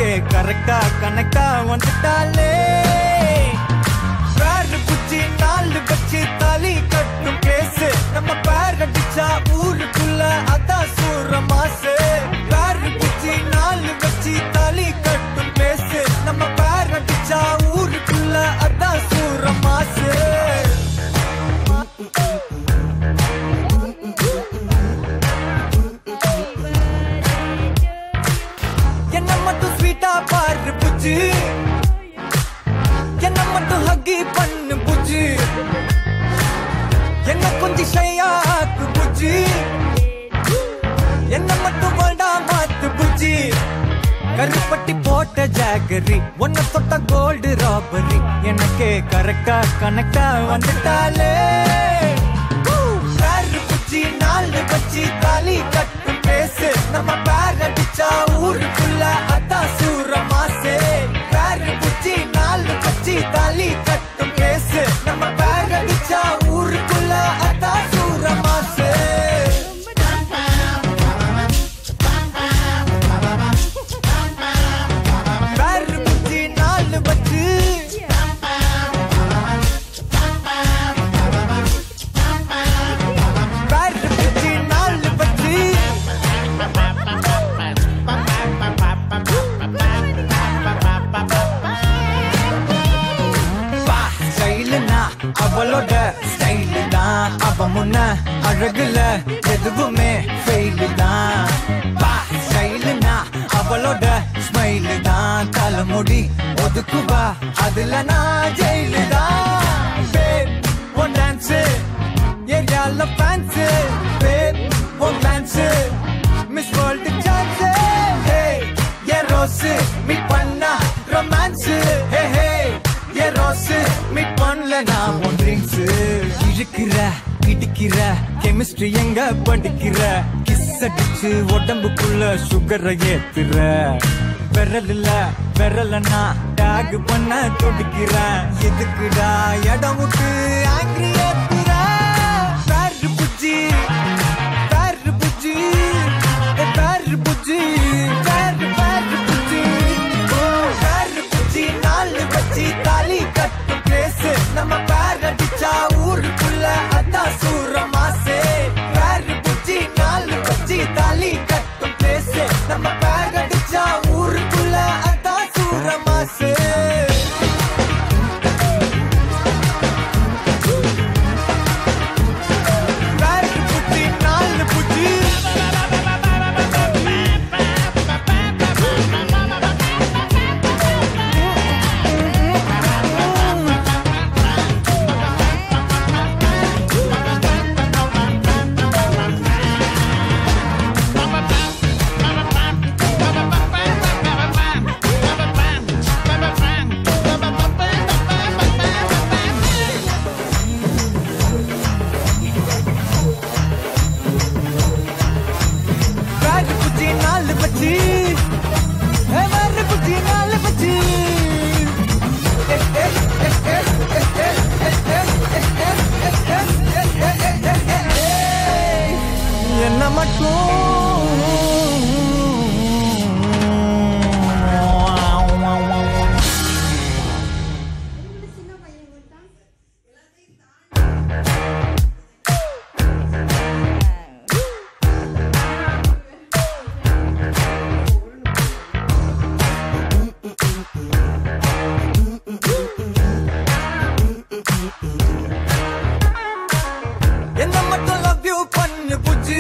எனக்கு கரெக்டா கனெக்டா வந்துட்டாலே பேரு குச்சி நாலு வச்சு தாலி கட்டும் பேசு நம்ம பேர் அடிச்சா ஊருக்குள்ள அதான் சூற மாசு பேரு குச்சி நாலு வச்சு தாலி கட்டும் பேசு நம்ம பேர் அடிச்சா ஊருக்குள்ள அதான் சூற மாசு என்ன மட்டும் ஸ்வீட்டா பாரு புச்சு என்ன மட்டும் ஹக்கி பண்ணு புச்சு என்ன கொஞ்சம் ஷையா ஆக்கு புச்சு என்ன மட்டும் வேண்டா மாத்து புச்சு கருப்பட்டி போட்ட ஜாகரி ஒன்ன தொட்ட கோல்டு ராபரி எனக்கு கரெக்டா கனெக்டா வந்துட்டாலே பேரு குச்சி நாலு வச்சு தாலி கட்டும் பேசு நம்ம பேர் அடிச்சா ஊருக்குள்ள அதான் சூற மாசு பேரு குச்சி நாலு வச்சு தாலி கட்டும் பேசு நம்ம பேர் அடிச்சா ஊருக்குள்ள அதான் சூற மாசு பேரு குச்சி நாலு வச்சு பேரு குச்சி நாலு வச்சு பா ஸ்டைலுனா அவளோட ஸ்டைலு தான் அவ முன்ன அழகுல எதுவுமே ஃபெயிலு தான் பா ஸ்டைலுனா அவளோட ஸ்மைலு தான் தலைமுடி ஒதுக்குவா அதுல நான் ஜெயிலு தான் பேப் ஒன் டான்ஸ் ஏரியால fans babe one dance miss world chance hey a rose meet பண்ணா romance hey hey a rose meet பண்ணல நான் உன் ட்ரிங்க்ஸ் இழுக்கிற இடிக்கிற கெமிஸ்ட்ரி எங்க படிக்கிற கிஸ் அடிச்சு உடம்புக்குள்ள சுகரை ஏத்துற விரல் இல்ல விரலன்னா டேக் பண்ண துடிக்கிறேன் எதுக்குடா இடம் விட்டு ஆங்கிரி ஏத்துற பேரு புஜ்ஜி பேரு புஜ்ஜி ஏ பேரு புஜ்ஜி பேரு பேரு புஜ்ஜி ஓ பேரு புஜ்ஜி நாலு வச்சு தாலி கட்டு பிளேஸ் நம்ம பேர் அடிச்சா ஊருக்குள்ள அதான் சூற மாசே பேரு புஜ்ஜி நாலு வச்சு தாலி கட்டும் பிளேஸ் நம்ம பேர் அடிச்சா ஊருக்குள்ள அதான் சூற மாசே பேரு புஜ்ஜி நாலு புஜ்ஜி பேரு புஜ்ஜி நாலு பச்சி பேரு புஜ்ஜி நாலு பச்சி என்ன மட்டும் என்ன மட்டும் லவ் யூ பண்ணு புஜ்ஜி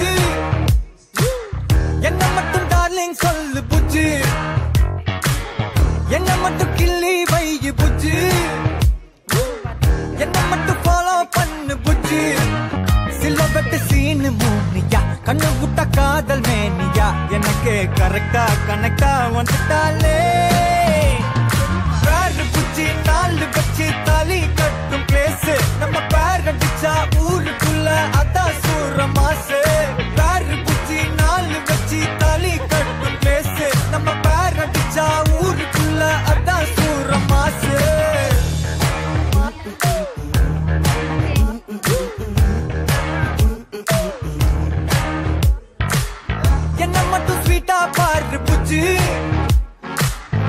என்ன மட்டும் டார்லிங் சொல்லு புஜ்ஜி என்ன மட்டும் கிள்ளி வை புஜ்ஜி என்ன மட்டும் ஃபாலோ பண்ணு புஜ்ஜி சில வெட்டு சீனு மூனியா கண்ணு விட்ட காதல் மேனியா எனக்கு கரெக்டா கனெக்டா வந்துட்டாலே பேரு புச்சி நாலு வச்சு தாலி கட்டும் பிளேஸ் நம்ம பேர் அடிச்சா ஊருக்குள்ள அதான் சூற மாசு பேரு புச்சி நாலு வச்சு தாலி கட்டும் பிளேஸ் நம்ம பேர் அடிச்சா ஊருக்குள்ள அதான் சூற மாசு என்ன மட்டும் ஸ்வீட்டா பாரு புச்சு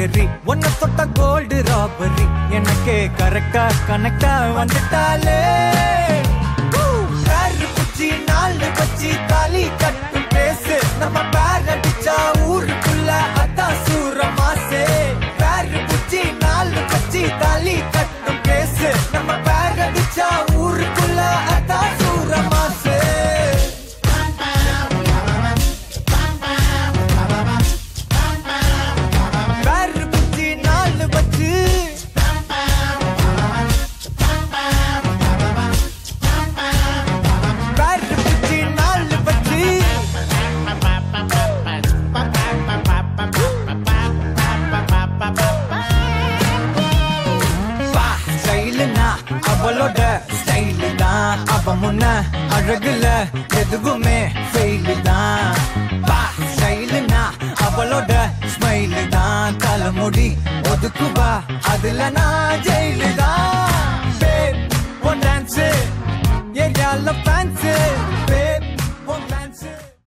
கேட்டகரி ஒன்ன தொட்ட கோல்டு ராபரி எனக்கே கரெக்டா கனெக்டா வந்துட்டாலே பேரு குச்சி நாலு வச்சு தாலி கட்டும் பேசு நம்ம பேர் அடிச்சா ஊருக்குள்ள அதான் சூர மாசே பேரு குச்சி நாலு வச்சு தாலி கட்டும் பேசு நம்ம பேர் அடிச்சா ஊருக்குள்ள அதான் சூர மாசே பேரு குச்சி நாலு வச்சு பேரு குச்சி நாலு வச்சு வா ஸ்டைலுனா அவளோட ஸ்டைலு தான் அவ முன்ன அழகுல எதுவுமே ஃபெயிலு தான் வா ஸ்டைலுனா அவளோட ஸ்மைலு தான் தலைமுடி ஒதுக்குவா அதுல நான் ஜெயிலு தான் பேப் ஒன் டான்ஸ் ஏரியால ஃபேன்ஸ்